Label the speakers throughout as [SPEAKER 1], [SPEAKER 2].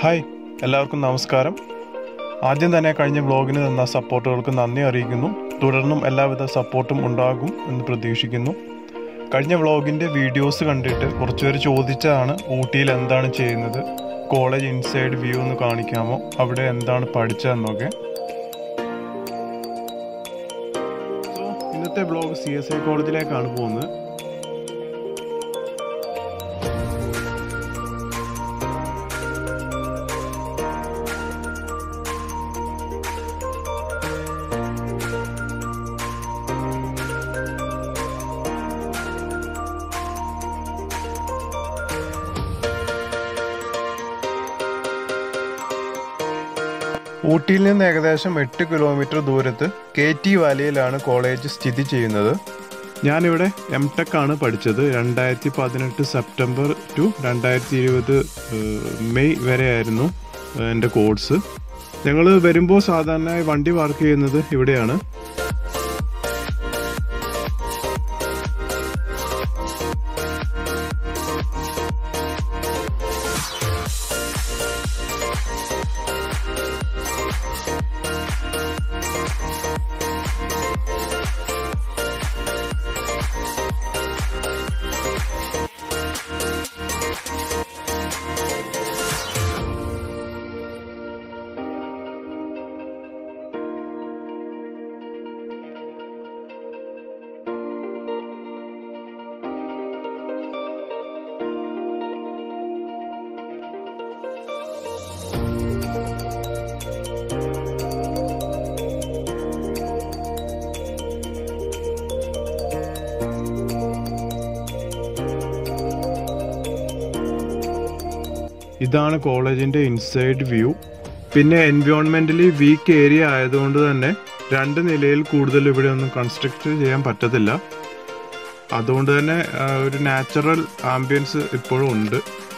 [SPEAKER 1] hi എല്ലാവർക്കും നമസ്കാരം ആദ്യം തന്നെ കഴിഞ്ഞ വ്ലോഗിന് തന്ന സപ്പോർട്ടുകൾക്ക് നന്ദി അറിയിക്കുന്നു തുടർന്നും എല്ലാവിധ സപ്പോർട്ടും ഉണ്ടാകും എന്ന് പ്രതീക്ഷിക്കുന്നു കഴിഞ്ഞ വ്ലോഗിൻ്റെ വീഡിയോസ് കണ്ടിട്ട് കുറച്ചുപേർ ചോദിച്ചതാണ് ഊട്ടിയിൽ എന്താണ് ചെയ്യുന്നത് കോളേജ് ഇൻസൈഡ് വ്യൂ ഒന്ന് കാണിക്കാമോ അവിടെ എന്താണ് പഠിച്ചതെന്നൊക്കെ സോ ഇന്നത്തെ വ്ലോഗ് സി എസ് ഐ കോളേജിലേക്കാണ് പോകുന്നത് ഊട്ടിയിൽ നിന്ന് ഏകദേശം എട്ട് കിലോമീറ്റർ ദൂരത്ത് കെ ടി വാലിയിലാണ് കോളേജ് സ്ഥിതി ചെയ്യുന്നത് ഞാനിവിടെ എം ടെക് ആണ് പഠിച്ചത് രണ്ടായിരത്തി പതിനെട്ട് സെപ്റ്റംബർ ടു രണ്ടായിരത്തി ഇരുപത് മെയ് വരെയായിരുന്നു എൻ്റെ കോഴ്സ് ഞങ്ങൾ വരുമ്പോൾ സാധാരണയായി വണ്ടി പാർക്ക് ചെയ്യുന്നത് ഇവിടെയാണ് ഇതാണ് കോളേജിന്റെ ഇൻസൈഡ് വ്യൂ പിന്നെ എൻവയോൺമെന്റലി വീക്ക് ഏരിയ ആയതുകൊണ്ട് തന്നെ രണ്ട് നിലയിൽ കൂടുതൽ ഇവിടെ ഒന്നും കൺസ്ട്രക്ട് ചെയ്യാൻ പറ്റത്തില്ല അതുകൊണ്ട് തന്നെ ആ, ഒരു നാച്ചുറൽ ആംബിയൻസ് ഇപ്പോഴും ഉണ്ട്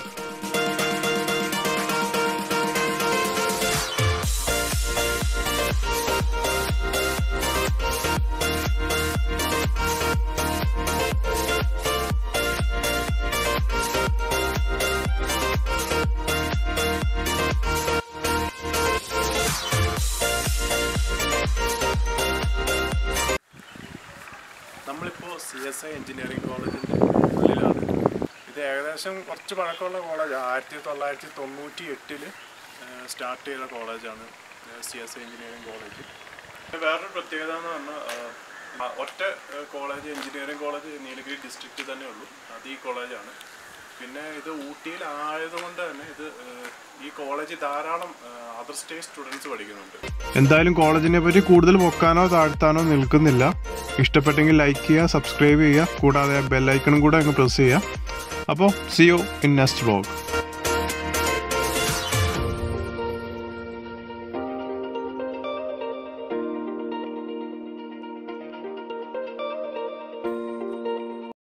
[SPEAKER 1] നമ്മളിപ്പോൾ സി എസ് ഐ എഞ്ചിനീയറിംഗ് കോളേജിൻ്റെ ഉള്ളിലാണ് ഇത് ഏകദേശം കുറച്ച് പഴക്കമുള്ള കോളേജ് ആയിരത്തി തൊള്ളായിരത്തി തൊണ്ണൂറ്റി എട്ടിൽ സ്റ്റാർട്ട് ചെയ്ത കോളേജാണ് C S I engineering college വേറൊരു പ്രത്യേകത എന്ന് പറഞ്ഞാൽ ആ, ഒറ്റ കോളേജ് എഞ്ചിനീയറിംഗ് കോളേജ് നീലഗിരി ഡിസ്ട്രിക്റ്റിൽ തന്നെ ഉള്ളൂ അത് ഈ കോളേജാണ് പിന്നെ ഇത് ഊട്ടിയിലായതുകൊണ്ട് തന്നെ ഇത് ഏഹ്, ഈ കോളേജ് ധാരാളം അതർ സ്റ്റേറ്റ് സ്റ്റുഡൻസ് പഠിക്കുന്നുണ്ട് എന്തായാലും കോളേജിനെ പറ്റി കൂടുതൽ പൊക്കാനോ താഴ്ത്താനോ നിൽക്കുന്നില്ല ഇഷ്ടപ്പെട്ടെങ്കിൽ ലൈക്ക് ചെയ്യുക സബ്സ്ക്രൈബ് ചെയ്യുക കൂടാതെ ബെല്ലൈക്കണും കൂടെ അങ്ങ് പ്രസ് ചെയ്യുക അപ്പോൾ see you in next vlog